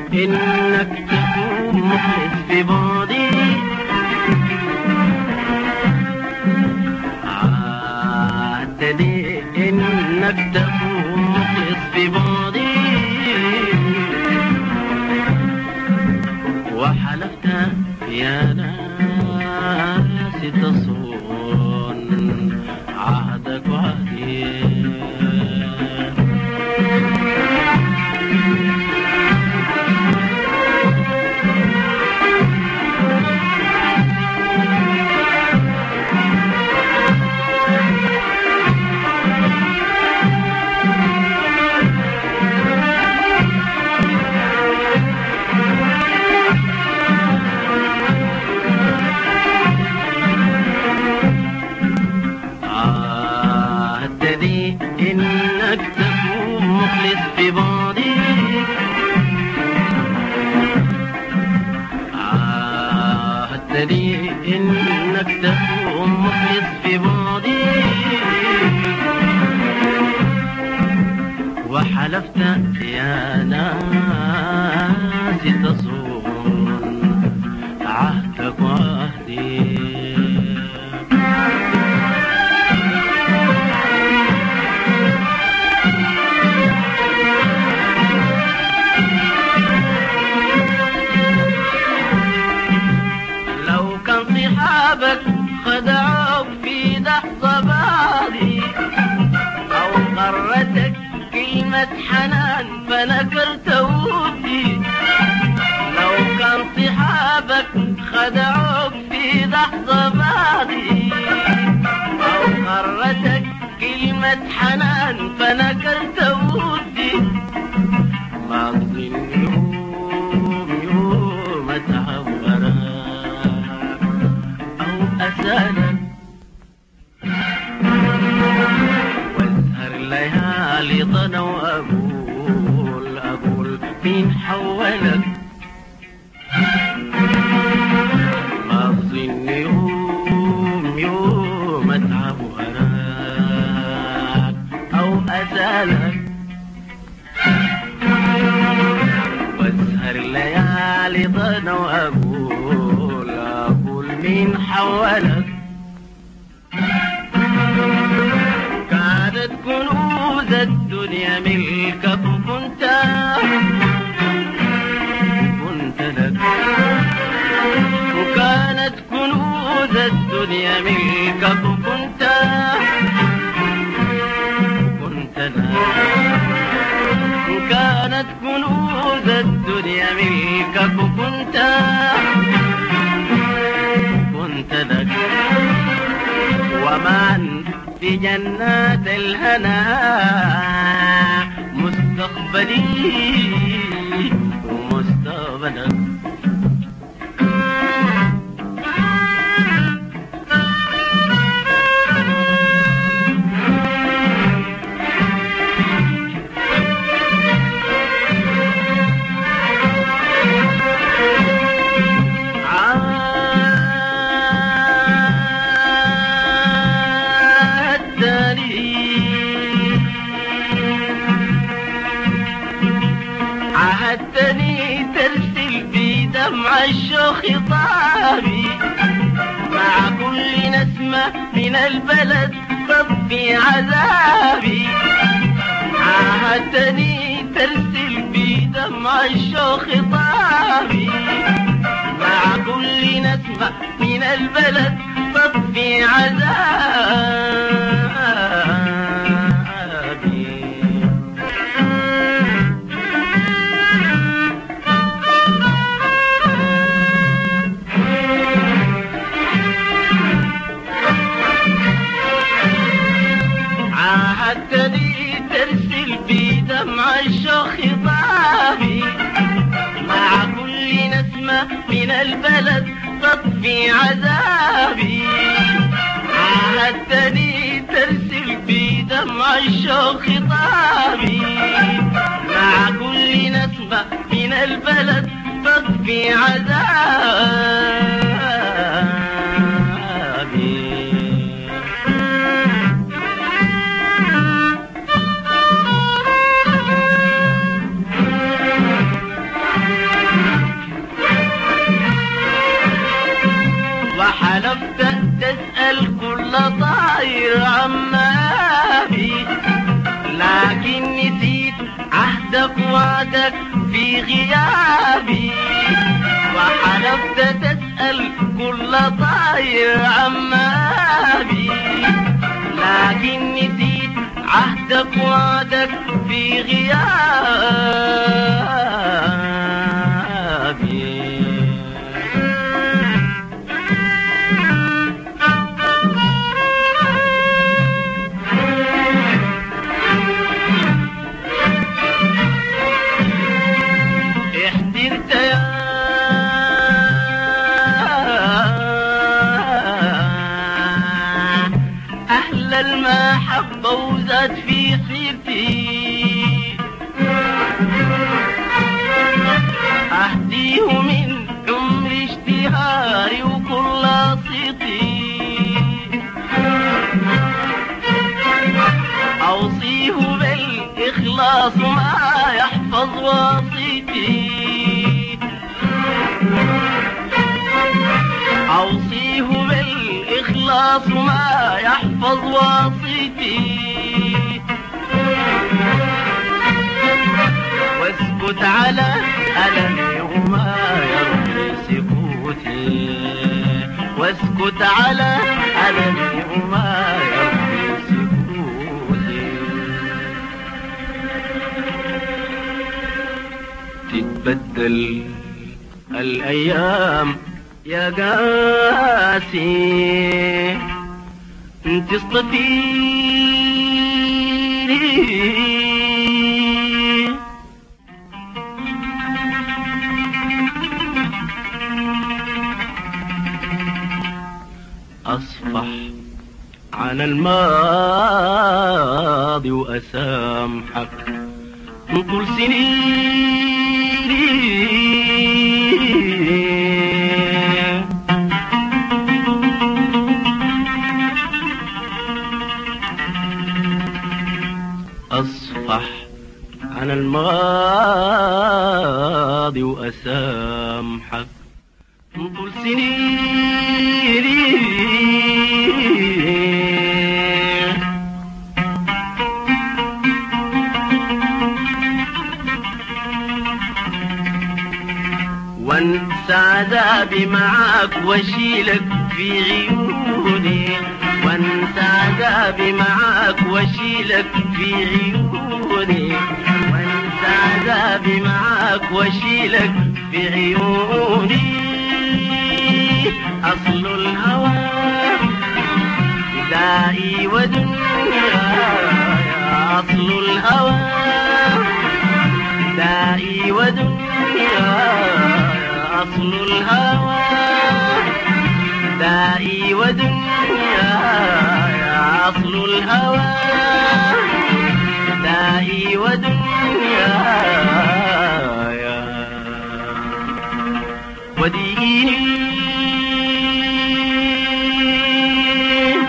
انك تكون مخلص في بعدي عهدتني انك تكون مخلص في بعدي وحلفت يا ناس تصون عهدك وعهدي عهدني انك تكون مخلص في بعدي عهدني انك تكون مخلص في بعدي وحلفت يا ناس تصون عهدك وعهدي لو كان صحابك خدعوك في لحظة بعدي أو غرتك كلمة حنان فنكرت ودي لو كان صحابك خدعوك في لحظة بعدي أو غرتك كلمة حنان فنكرت ودي ما أظن يوم يوم أتعورك أو أسألك واسهر ليالي ضنا وأقول أقول مين حولك ما أظن يوم يوم أتعب وراك أو أسألك واسهر الليالي ضنا وأقول أقول مين حولك كانت كنوز الدنيا ملكك وكنت كنت لك وكانت كنوز الدنيا ملكك وكنت كنت لك وكانت كنوز الدنيا ملكك وكنت كنت لك ومن في جنات الهنا مستقبلي ومستقبلك عهدتني ترسل في دمع الشوق خطابي مع كل نسمة من البلد تطفي عذابي عهدتني ترسل في دمع الشوق خطابي مع كل نسمة من البلد تطفي عذابي عهدتني ترسل في دمع الشوق خطابي مع كل نسمة من البلد تطفي عذابي عهدتني ترسل في دمع الشوق خطابي مع كل نسمة من البلد تطفي عذابي طاير عمابي لكن نسيت عهدك وعدك في غيابي وحلفت تسأل كل طاير عمابي لكن نسيت عهدك وعدك في غيابي احترت يا أهل المحبة وزاد في حيرتي أهديه من عمر اشتهاري وكل صيتي أوصيه بالإخلاص ما يحفظ وصيتي أوصيه بالإخلاص ما يحفظ وصيتي واسكت على ألمي وما يرضي سكوتي واسكت على ألمي وما يرضي سكوتي تتبدل الأيام يا قاسي تصطفيني أصفح عن الماضي وأسامحك من طول سنين أصفح عن الماضي وأسامحك من طول سنين وانسى عذابي معاك واشيلك في عيوني وانسى عذابي معاك واشيلك في عيوني وانسى عذابي معاك واشيلك في عيوني اصل الهوى دائي ودنيا اصل الهوى دائي ودنيا أصل الهوى دائي ودنيا أصل الهوى دائي ودنيا وديني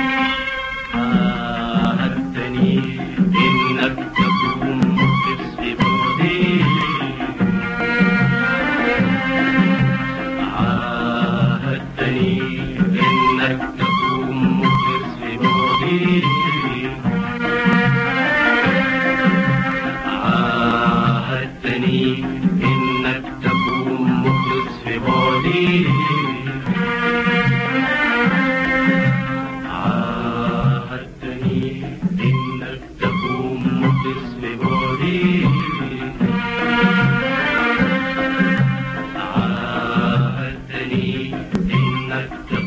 عاهدتني إنك تكون مخلص في بعدي عاهدتني إنك تكون مخلص في بعدي عاهدتني إنك تكون مخلص في بعدي عاهدتني إنك تكون مخلص في بعدي عاهدتني إنك تكون